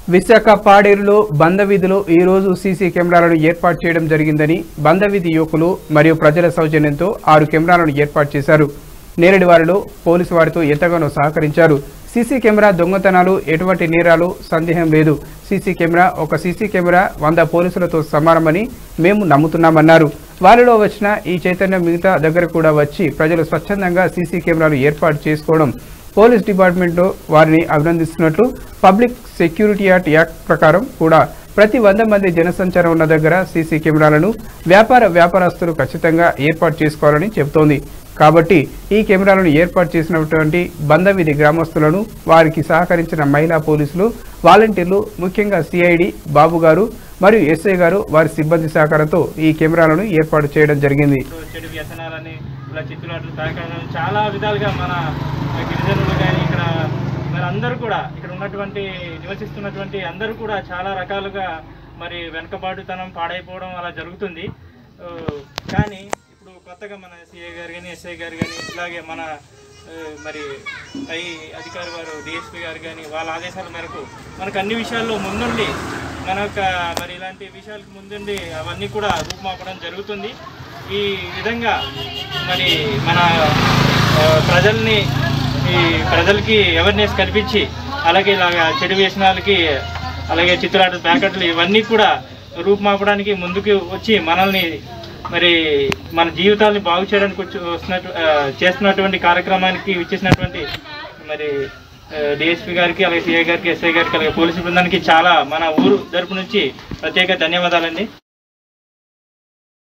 విశాఖ పాడేరులో బందవీధిలో ఈ రోజు సీసీ కెమెరాలను ఏర్పాటు చేయడం జరిగిందని బందవీధి యువకులు మరియు ప్రజల సౌజన్యంతో ఆరు కెమెరాలను ఏర్పాటు చేశారు నేరేడు వారిలో పోలీసు వారితో ఎంతగానో సహకరించారు సీసీ కెమెరా దొంగతనాలు ఎటువంటి నేరాలు సందేహం లేదు సీసీ కెమెరా ఒక సీసీ కెమెరా వంద పోలీసులతో సమానమని మేము నమ్ముతున్నామన్నారు వారిలో వచ్చిన ఈ చైతన్యం మిగతా దగ్గర కూడా వచ్చి ప్రజలు స్వచ్ఛందంగా సీసీ కెమెరాలు ఏర్పాటు చేసుకోవడం పోలీస్ డిపార్ట్మెంట్లో వారిని అభినందిస్తున్నట్లు పబ్లిక్ సెక్యూరిటీ యాక్ట్ యాక్ట్ ప్రకారం కూడా ప్రతి వంద మంది జనసంచారం ఉన్న దగ్గర సీసీ కెమెరాలను వ్యాపార వ్యాపారస్తులు ఖచ్చితంగా ఏర్పాటు చేసుకోవాలని చెబుతోంది కాబట్టి ఈ కెమెరాలను ఏర్పాటు చేసినటువంటి బందవీధి గ్రామస్తులను వారికి సహకరించిన మహిళా పోలీసులు వాలంటీర్లు ముఖ్యంగా సిఐడి బాబు గారు మరియు ఎస్ఐ గారు వారి సిబ్బంది సహకారంతో ఈ కెమెరాలను ఏర్పాటు చేయడం జరిగింది చెడు వ్యసనాలని ఇలా చిత్తులాట్లు తాకడం చాలా విధాలుగా మన గిరిజనులు కానీ ఇక్కడ మరి అందరూ కూడా ఇక్కడ ఉన్నటువంటి నివసిస్తున్నటువంటి అందరూ కూడా చాలా రకాలుగా మరి వెనకబాటుతనం పాడైపోవడం అలా జరుగుతుంది ఆ, కానీ ఇప్పుడు కొత్తగా మన సిఐ గారు కానీ ఎస్ఐ గారు కానీ ఇలాగే మన ఆ, మరి పై అధికారి వారు డిఎస్పీ గారు కానీ వాళ్ళ ఆదేశాల మేరకు మనకు అన్ని విషయాల్లో ముందుండి మన యొక్క మరి ఇలాంటి విషయాలకు ముందుండి అవన్నీ కూడా రూపుమాపడం జరుగుతుంది ఈ విధంగా మరి మన ఆ, ప్రజల్ని ఈ ప్రజలకి అవేర్నెస్ కల్పించి అలాగే ఇలాగ చెడు వ్యసనాలకి అలాగే చిత్రాట ప్యాకెట్లు ఇవన్నీ కూడా రూపుమాపడానికి ముందుకు వచ్చి మనల్ని మరి మన జీవితాన్ని బాగు చేయడానికి వచ్చి వస్తున్నట్టు ఆ, చేస్తున్నటువంటి కార్యక్రమానికి ఇచ్చేసినటువంటి మరి డిఎస్పీ గారికి అలాగే సిఐ గారికి ఎస్ఐ గారికి అలాగే పోలీసు బృందానికి చాలా మన ఊరు తరపు నుంచి ప్రత్యేక ధన్యవాదాలండి